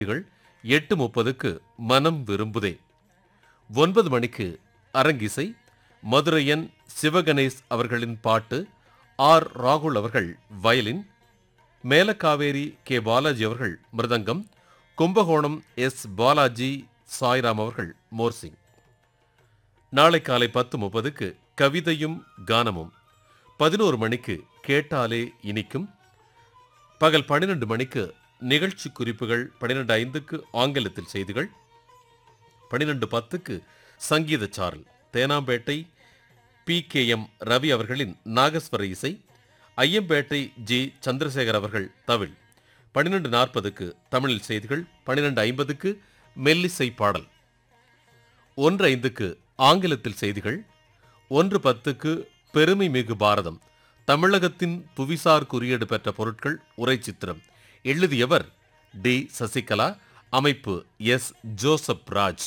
செய்திகள் எட்டு முப்பதுக்கு மனம் விரும்புதே ஒன்பது மணிக்கு அரங்கிசை மதுரையன் சிவகணேஷ் அவர்களின் பாட்டு ஆர் ராகுல் அவர்கள் வயலின் மேலக்காவேரி கே பாலாஜி அவர்கள் மிருதங்கம் கும்பகோணம் எஸ் பாலாஜி சாய்ராம் அவர்கள் மோர்சிங் நாளை காலை பத்து முப்பதுக்கு கவிதையும் கானமும் பதினோரு மணிக்கு கேட்டாலே இனிக்கும் பகல் பன்னிரண்டு மணிக்கு நிகழ்ச்சி குறிப்புகள் பன்னிரண்டு ஐந்துக்கு ஆங்கிலத்தில் செய்திகள் பன்னிரண்டு பத்துக்கு Sangeetha Saral Teynampet P K M Ravi அவர்களின் நாகஸ்வர இசை ஐயம்பேட்டை ஜி சந்திரசேகர் அவர்கள் தவில் பன்னிரண்டு நாற்பதுக்கு தமிழில் செய்திகள் பன்னிரண்டு ஐம்பதுக்கு மெல்லிசை பாடல் ஒன்று ஐந்துக்கு ஆங்கிலத்தில் செய்திகள் ஒன்று பத்துக்கு பெருமை மிகு பாரதம் தமிழகத்தின் புவிசார் குறியீடு பெற்ற பொருட்கள் உரை சித்திரம் எழுதியவர் டி சசிகலா அமைப்பு எஸ் ஜோசப் ராஜ்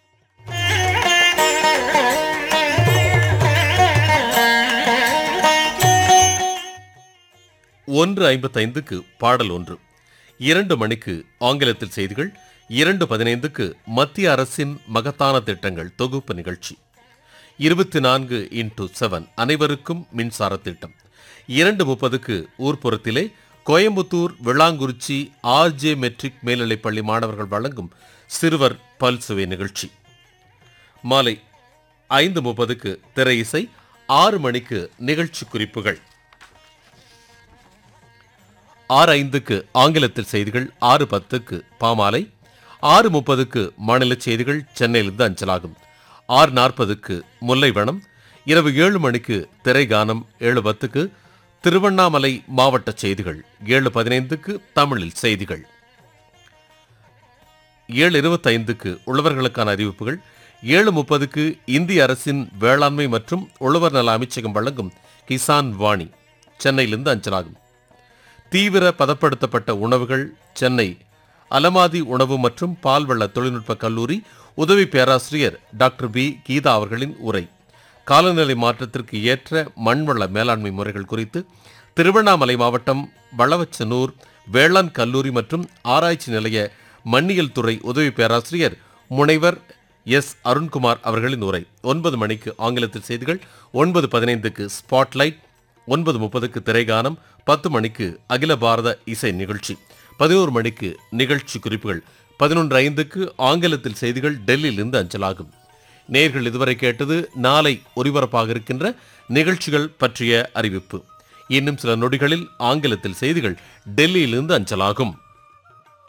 ஒன்று ஐம்பத்தைந்துக்கு பாடல் ஒன்று இரண்டு மணிக்கு ஆங்கிலத்தில் செய்திகள் இரண்டு பதினைந்துக்கு மத்திய அரசின் மகத்தான திட்டங்கள் தொகுப்பு நிகழ்ச்சி இருபத்தி நான்கு இன்டு செவன் அனைவருக்கும் மின்சார திட்டம் இரண்டு முப்பதுக்கு ஊர்ப்புறத்திலே கோயம்புத்தூர் விளாங்குறிச்சி ஆர்ஜே மெட்ரிக் மேல்நிலைப்பள்ளி மாணவர்கள் வழங்கும் சிறுவர் பல்சுவை நிகழ்ச்சி மாலை ஐந்து முப்பதுக்கு திரை இசை ஆறு மணிக்கு நிகழ்ச்சி குறிப்புகள் ஆறு ஐந்துக்கு ஆங்கிலத்தில் செய்திகள் ஆறு பத்துக்கு பாமாலை ஆறு முப்பதுக்கு மாநில செய்திகள் சென்னையிலிருந்து அஞ்சலாகும் ஆறு நாற்பதுக்கு முல்லைவனம் இரவு ஏழு மணிக்கு திரைகானம் ஏழு பத்துக்கு திருவண்ணாமலை மாவட்ட செய்திகள் ஏழு பதினைந்துக்கு தமிழில் செய்திகள் ஏழு இருபத்தைந்துக்கு உழவர்களுக்கான அறிவிப்புகள் ஏழு முப்பதுக்கு இந்திய அரசின் வேளாண்மை மற்றும் உழவர் நல அமைச்சகம் வழங்கும் கிசான் வாணி சென்னையிலிருந்து அஞ்சலாகும் தீவிர பதப்படுத்தப்பட்ட உணவுகள் சென்னை அலமாதி உணவு மற்றும் பால்வள தொழில்நுட்ப கல்லூரி உதவி பேராசிரியர் டாக்டர் பி கீதா அவர்களின் உரை காலநிலை மாற்றத்திற்கு ஏற்ற மண்வள மேலாண்மை முறைகள் குறித்து திருவண்ணாமலை மாவட்டம் வளவச்சனூர் வேளாண் கல்லூரி மற்றும் ஆராய்ச்சி நிலைய மண்ணியல் துறை உதவி பேராசிரியர் முனைவர் எஸ் அருண்குமார் அவர்களின் உரை ஒன்பது மணிக்கு ஆங்கிலத்தில் செய்திகள் ஒன்பது பதினைந்துக்கு ஸ்பாட்லைட் ஒன்பது முப்பதுக்கு திரைகானம் பத்து மணிக்கு அகில பாரத இசை நிகழ்ச்சி பதினோரு மணிக்கு நிகழ்ச்சி குறிப்புகள் பதினொன்று ஐந்துக்கு ஆங்கிலத்தில் செய்திகள் டெல்லியிலிருந்து அஞ்சலாகும் நேர்கள் இதுவரை கேட்டது நாளை ஒலிபரப்பாக இருக்கின்ற நிகழ்ச்சிகள் பற்றிய அறிவிப்பு இன்னும் சில நொடிகளில் ஆங்கிலத்தில் செய்திகள் டெல்லியிலிருந்து அஞ்சலாகும்